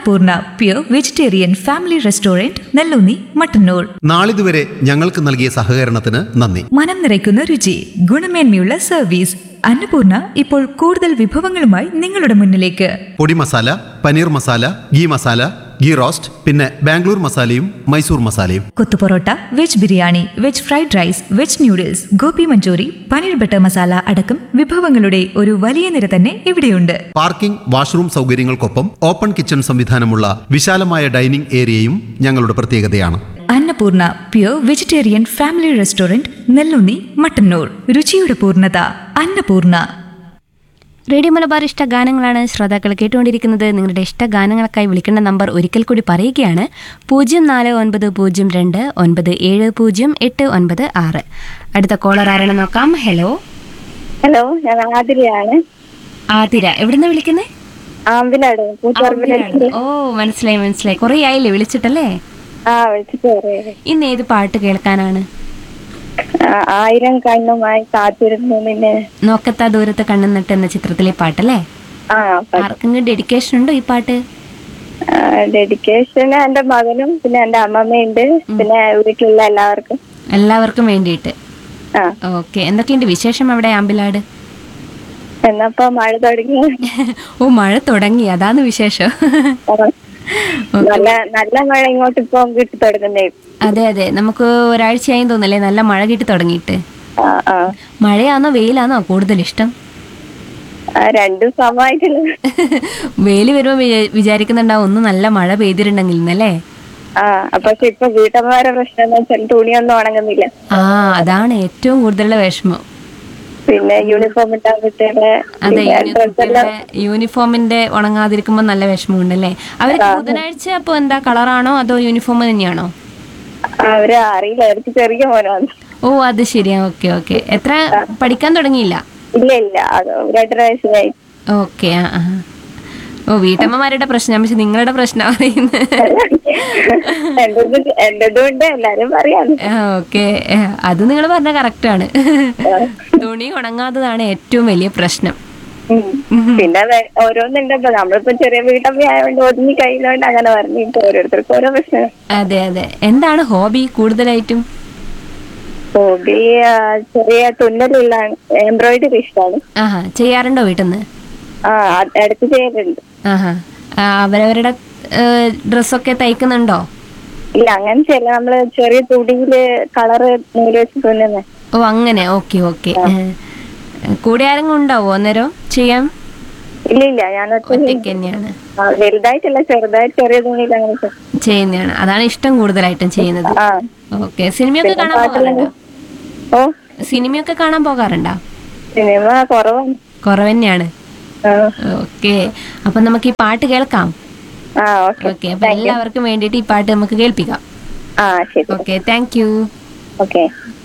Annapurna pure vegetarian family restaurant Nellunni Mattannur നാളിതുവരെ ഞങ്ങൾക്ക് നൽകിയ സഹകരണത്തിന് നന്ദി മനം നിറയ്ക്കുന്ന രുചി ഗുണമേന്മയുള്ള സർവീസ് അന്നപൂർണ ഇപ്പോൾ കൂടുതൽ വിഭവങ്ങളുമായി നിങ്ങളുടെ മുന്നിലേക്ക് podi masala paneer masala ghee masala ghee roast പിന്നെ ബാംഗ്ലൂർ മസാലയും മൈസൂർ മസാലയും kothu parotta veg biryani veg fried rice veg noodles gobi Manchurian paneer butter masala അടക്കം വിഭവങ്ങളുടെ ഒരു വലിയ നിര തന്നെ ഇവിടെയുണ്ട് പാർക്കിംഗ് വാഷ്റൂം സൗകര്യങ്ങൾക്കൊപ്പം ഓപ്പൺ കിച്ചൺ സംവിധാനമുള്ള വിശാലമായ ഡൈനിംഗ് ഏരിയയും ഞങ്ങളുടെ പ്രത്യേകതയാണ് Annapurna pure vegetarian family restaurant Nellunni Mattannur രുചിയുടെ പൂർണ്ണത അന്നപൂർണ റേഡിയോ മലബാർ ഇഷ്ട ഗാനങ്ങളാണ് ശ്രോതാക്കൾ കേട്ടുകൊണ്ടിരിക്കുന്നത് നിങ്ങളുടെ ഇഷ്ട ഗാനങ്ങൾക്കായി വിളിക്കേണ്ട നമ്പർ ഒരിക്കൽ കൂടി പറയുകയാണ് പൂജ്യം നാല് ഒൻപത് പൂജ്യം രണ്ട് ഒൻപത് ഏഴ് പൂജ്യം എട്ട് ഒൻപത് ആറ് അടുത്ത കോളർ ആരാണ് നോക്കാം ഹലോ ഹലോ ഞാൻ ആതിരയാണ് ആതിര എവിടുന്ന വിളിക്കുന്നത് ആമ്പിലാട് കൂത്തുപറമ്പിലാണ് ഓ മനസ്സിലായി മനസ്സിലായി കുറേ ആയില്ലേ വിളിച്ചിട്ടല്ലേ ആ വിളിച്ചിട്ട് പറയാം ഇന്ന് ഏത് പാട്ട് കേൾക്കാനാണ് ആയിരം കണ്ണുമായി കാത്തിരുന്നു നിന്നെ നോക്കത്താ ദൂരത്ത് കണ്ണുന്നിട്ട് എന്ന ചിത്രത്തിലെ പാട്ടല്ലേ ആ ആർക്കെങ്കിലും ഡെഡിക്കേഷൻ ഉണ്ടോ ഈ പാട്ട് ഡെഡിക്കേഷൻ എന്റെ മകനും പിന്നെ എന്റെ അമ്മമ്മയുണ്ട് പിന്നെ വീട്ടിലുള്ള എല്ലാവർക്കും എല്ലാവർക്കും വേണ്ടിയിട്ട് ആ ഓക്കെ എന്തൊക്കെയുണ്ട് വിശേഷം അവിടെ ആമ്പിലാട് എന്നപ്പോ മഴ തുടങ്ങി ഓ മഴ തുടങ്ങി അതാണ് വിശേഷം നല്ല നല്ല മഴ ഇങ്ങോട്ട് ഇപ്പൊ കിട്ടി തുടങ്ങുന്നേ അതെ അതെ നമുക്ക് ഒരാഴ്ചയായി തോന്നല്ലേ നല്ല മഴ കിട്ടി തുടങ്ങിയിട്ട് ആ ആ മഴയാണോ വെയിലാണോ കൂടുതൽ ഇഷ്ടം ആ, രണ്ടും സമമായിട്ടുള്ള വെയിൽ വരുമ്പോൾ വിചാ- വിചാരിക്കുന്നുണ്ടാവും ഒന്ന് നല്ല മഴ പെയ്തിട്ടുണ്ടെങ്കിൽ എന്നല്ലേ ആ പക്ഷെ ഇപ്പൊ വീട്ടമ്മമാരെ പ്രശ്നം എന്ന് വെച്ചാൽ തുണിയൊന്നും ഉണങ്ങുന്നില്ല ആ അതാണ് ഏറ്റവും കൂടുതലുള്ള വിഷമം പിന്നെ യൂണിഫോം ഇട്ടാൻ കുട്ടികളെ അതെ പിന്നെ യൂണി- ഡ്രസ്സെല്ലാം കുട്ടികളുടെ യൂണിഫോമിന്റെ ഉണങ്ങാതിരിക്കുമ്പോൾ നല്ല വിഷമമുണ്ടല്ലേ അവർക്ക് ബുധനാഴ്ച അപ്പോൾ എന്താ കളറാണോ അതോ യൂണിഫോം തന്നെയാണോ അവര് അറിയില്ല അവർക്ക് ചെറിയ മോനാണ് ഓ അത് ശരിയാ ഓക്കെ ഓക്കെ എത്ര പഠിക്കാൻ തുടങ്ങിയില്ല ഇല്ല ഇല്ല അത് രണ്ടര വയസ്സായി ഓക്കെ ആ ആ. ഓ വീട്ടമ്മമാരുടെ പ്രശ്നം പക്ഷെ നിങ്ങളുടെ പ്രശ്നം അറിയുന്നത് എന്റേത് എന്റേതും ഉണ്ട് എല്ലാരും പറയാം ഓക്കെ അത് നിങ്ങൾ പറഞ്ഞ കറക്റ്റ് ആണ് തുണി ഉണങ്ങാത്തതാണ് ഏറ്റവും വലിയ പ്രശ്നം ഉം. പിന്നെ വേ- ഓരോന്നുണ്ടല്ലോ നമ്മളിപ്പോ ചെറിയ വീട്ടമ്മ ആയതുകൊണ്ട് ഒതുങ്ങി കയ്യിലോണ്ട് അങ്ങനെ പറഞ്ഞിട്ട് ഓരോരുത്തർക്കും ഓരോ പ്രശ്നം അതെ അതെ എന്താണ് ഹോബി കൂടുതലായിട്ടും ഹോബി ആ, ചെറിയ തുന്നലുള്ള എംബ്രോയിഡറി ഇഷ്ടമാണ് ആഹാ ചെയ്യാറുണ്ടോ വീട്ടിൽ നിന്ന് ആ അത് ഇടയ്ക്ക് ചെയ്യലുണ്ട് ആഹാ ആ, അവരവരുടെ ഡ്രസ്സൊക്കെ തയ്ക്കുന്നുണ്ടോ ഇല്ല അങ്ങനെ ചെയ്യില്ല നമ്മള് ചെറിയ തുടിയില് കളറ് നൂല് വെച്ച് തുന്നുന്നേ ഓ അങ്ങനെ ഓക്കെ ഓക്കെ കൂടെ ആരെങ്കിലും ഉണ്ടാവോ അന്നേരം ചെയ്യാൻ ഇല്ല ഇല്ല ഞാൻ ഒറ്റ ഒറ്റയ്ക്ക് തന്നെയാണ് ആ, വലുതായിട്ടില്ല ചെറുതായിട്ട് ചെറിയ തുണിയിൽ അങ്ങനെ ചെയ്യും. ചെയ്യുന്നതാണ് അതാണ് ഇഷ്ടം കൂടുതലായിട്ടും ചെയ്യുന്നത് ആ ഓക്കെ സിനിമയൊക്കെ കാണാൻ പോകാറുണ്ടോ ഓ സിനിമയൊക്കെ കാണാൻ പോകാറുണ്ടോ സിനിമ കുറവാണ് കുറവ് തന്നെയാണ് ആ ഓക്കെ അപ്പൊ നമുക്ക് ഈ പാട്ട് കേൾക്കാം ആ ഓക്കെ ഓക്കെ അപ്പൊ എല്ലാവർക്കും വേണ്ടിയിട്ട് ഈ പാട്ട് നമുക്ക് കേൾപ്പിക്കാം ആ ശരി ഓക്കെ താങ്ക് യു ഓക്കെ